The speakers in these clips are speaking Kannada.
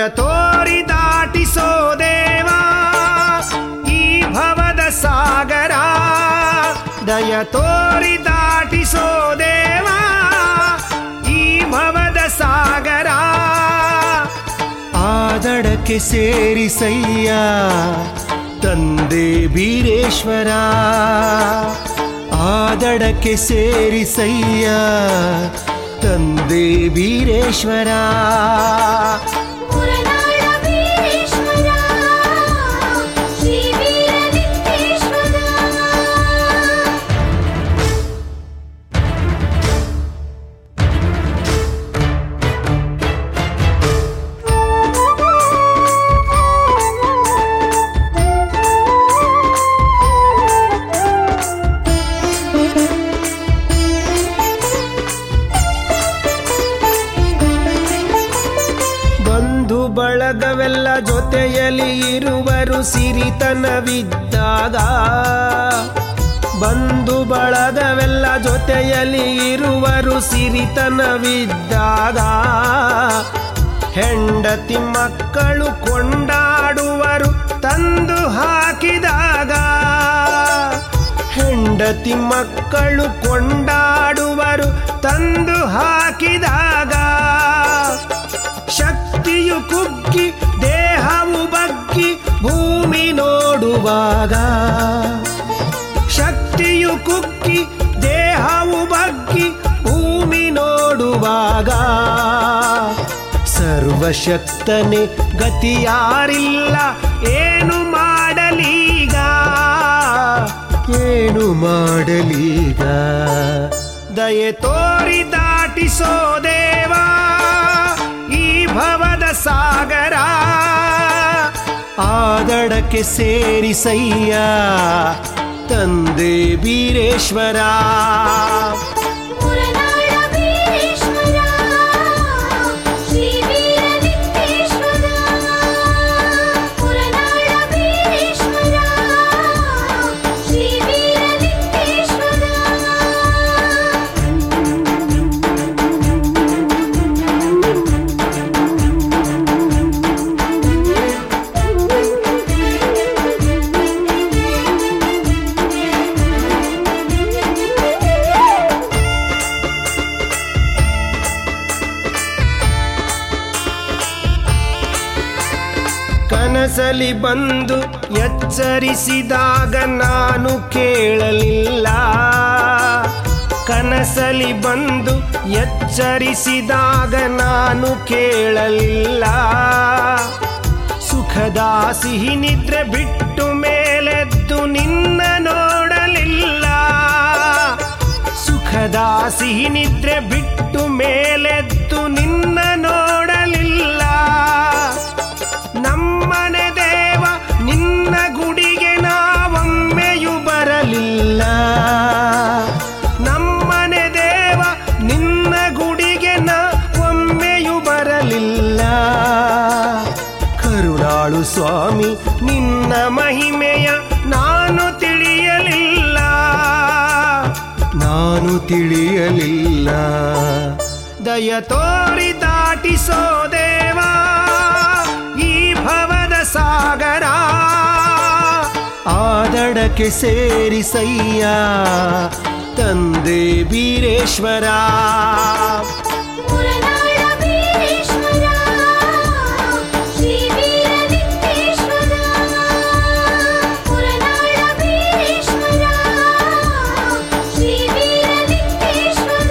ತೋರಿ ದಾಟಿಸೋ ದೇವಾ ಈ ಭವದ ಸಾಗರ ದಯ ತೋರಿ ದಾಟಿಸೋ ದೇವಾ ಈ ಭವದ ಸಾಗರ ಆದಡಕ್ಕೆ ಸೇರಿಸಯ್ಯ ತಂದೆ ಬೀರೇಶ್ವರ ಆದಡಕ್ಕೆ ಸೇರಿಸಯ್ಯ ತಂದೆ ಬೀರೇಶ್ವರ ಪುರನಾಡ ವೀರೇಶ್ವರ ಶ್ರೀ ವೀರಲಿಂಗೇಶ್ವರ ಬಂಧು ಬಳಗವೆಲ್ಲ ಜೊತೆಯಲ್ಲಿ ಇರುವರು ಸಿರಿತನವಿದ್ದಾಗ ಬಂಧು ಬಳಗವೆಲ್ಲ ಜೊತೆಯಲ್ಲಿ ಇರುವರು ಸಿರಿತನವಿದ್ದಾಗ ಹೆಂಡತಿ ಮಕ್ಕಳು ಕೊಂಡಾಡುವರು ತಂದು ಹಾಕಿದಾಗ ಹೆಂಡತಿ ಮಕ್ಕಳು ಕೊಂಡಾಡುವರು ತಂದು ಹಾಕಿದಾಗ ಶಕ್ತಿಯು ಕುಗ್ಗಿ ದೇಹವು ಬಗ್ಗಿ ಭೂಮಿ ನೋಡುವಾಗ ಶಕ್ತಿಯು ಕುಗ್ಗಿ ದೇಹವು ಬಗ್ಗಿ ಭೂಮಿ ನೋಡುವಾಗ ಸರ್ವಶಕ್ತನೇ ಗತಿಯಾರಿಲ್ಲ ಏನು ಮಾಡಲೀಗ ಏನು ಮಾಡಲೀಗ ದಯೆ ತೋರಿ ದಾಟಿಸೋ ದೇವಾ ಈ ಭವದ ಸಾಗರ ಆದಡಕ್ಕೆ ಸೇರಿಸಯ್ಯ ತಂದೆ ಬೀರೇಶ್ವರ ಪುರನಾಡ ವೀರೇಶ್ವರ ಶ್ರೀ ವೀರಲಿಂಗೇಶ್ವರ ಪುರನಾಡ ವೀರೇಶ್ವರ ಶ್ರೀ ವೀರಲಿಂಗೇಶ್ವರ ಕನಸಲಿ ಬಂದು ಎಚ್ಚರಿಸಿದಾಗ ನಾನು ಕೇಳಲಿಲ್ಲ ಕನಸಲಿ ಬಂದು ಎಚ್ಚರಿಸಿದಾಗ ನಾನು ಕೇಳಲಿಲ್ಲ ಸುಖದ ಸಿಹಿ ನಿದ್ರೆ ಬಿಟ್ಟು ಮೇಲೆದ್ದು ನಿನ್ನ ನೋಡಲಿಲ್ಲ ಸುಖದ ಸಿಹಿ ನಿದ್ರೆ ಬಿಟ್ಟು ಮೇಲೆದ್ದು ನಿನ್ನ ನೋಡಲಿಲ್ಲ ನಮ್ಮನೆ ದೇವ ನಿನ್ನ ಗುಡಿಗೆ ನಾವೊಮ್ಮೆಯು ಬರಲಿಲ್ಲ ನಮ್ಮನೆ ದೇವ ನಿನ್ನ ಗುಡಿಗೆ ನಾ ಒಮ್ಮೆಯು ಬರಲಿಲ್ಲ ಕರುಣಾಳು ಸ್ವಾಮಿ ನಿನ್ನ ಮಹಿಮೆಯ ನಾನು ತಿಳಿಯಲಿಲ್ಲ ನಾನು ತಿಳಿಯಲಿಲ್ಲ ದಯ ತೋರಿ ದಾಟಿಸೋ ದೇವಾ ಈ ಭವದ ಸಾಗರ ಆದಡಕ್ಕೆ ಸೇರಿಸಯ್ಯ ತಂದೆ ಬೀರೇಶ್ವರ ಪುರನಾಡ ವೀರೇಶ್ವರ ಶ್ರೀ ವೀರಲಿಂಗೇಶ್ವರ ಪುರನಾಡ ವೀರೇಶ್ವರ ಶ್ರೀ ವೀರಲಿಂಗೇಶ್ವರ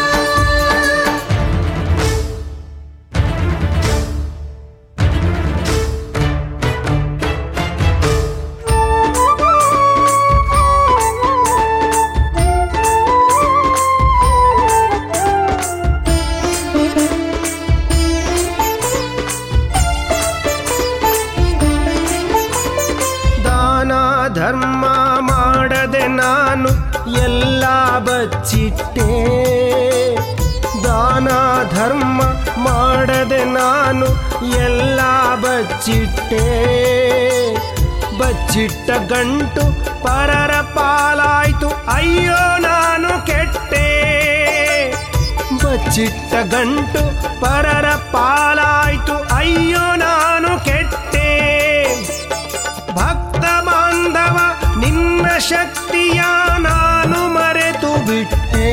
ದಾನ ಧರ್ಮ ಮಾಡದೆ ನಾನು ಎಲ್ಲ ಬಚ್ಚಿಟ್ಟೆ ದಾನ ಧರ್ಮ ಮಾಡದೆ ನಾನು ಎಲ್ಲ ಬಚ್ಚಿಟ್ಟೆ ಬಚ್ಚಿಟ್ಟ ಗಂಟು ಪರರ ಪಾಲಾಯ್ತು ಅಯ್ಯೋ ನಾನು ಕೆಟ್ಟೆ ಬಚ್ಚಿಟ್ಟ ಗಂಟು ಪರರ ಪಾಲಾಯ್ತು ಅಯ್ಯೋ ಶಕ್ತಿಯ ನಾನು ಮರೆತು ಬಿಟ್ಟೆ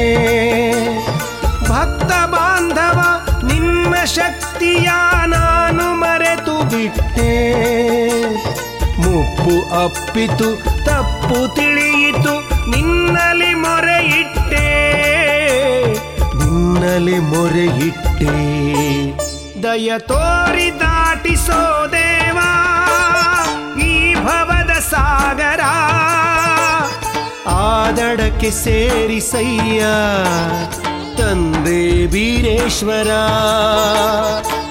ಭಕ್ತ ಬಾಂಧವ ನಿನ್ನ ಶಕ್ತಿಯ ನಾನು ಮರೆತು ಬಿಟ್ಟೆ ಮುಪ್ಪು ಅಪ್ಪಿತು ತಪ್ಪು ತಿಳಿಯಿತು ನಿನ್ನಲಿ ಮೊರೆಯಿಟ್ಟೆ ನಿನ್ನಲಿ ಮೊರೆಯಿಟ್ಟೆ ದಯ ತೋರಿ ದಾಟಿಸೋ ದೇವಾ ಈ ಭವದ ಸಾಗರ ಆದಡಕ್ಕೆ ಸೇರಿಸಯ್ಯ ತಂದೆ ಬೀರೇಶ್ವರ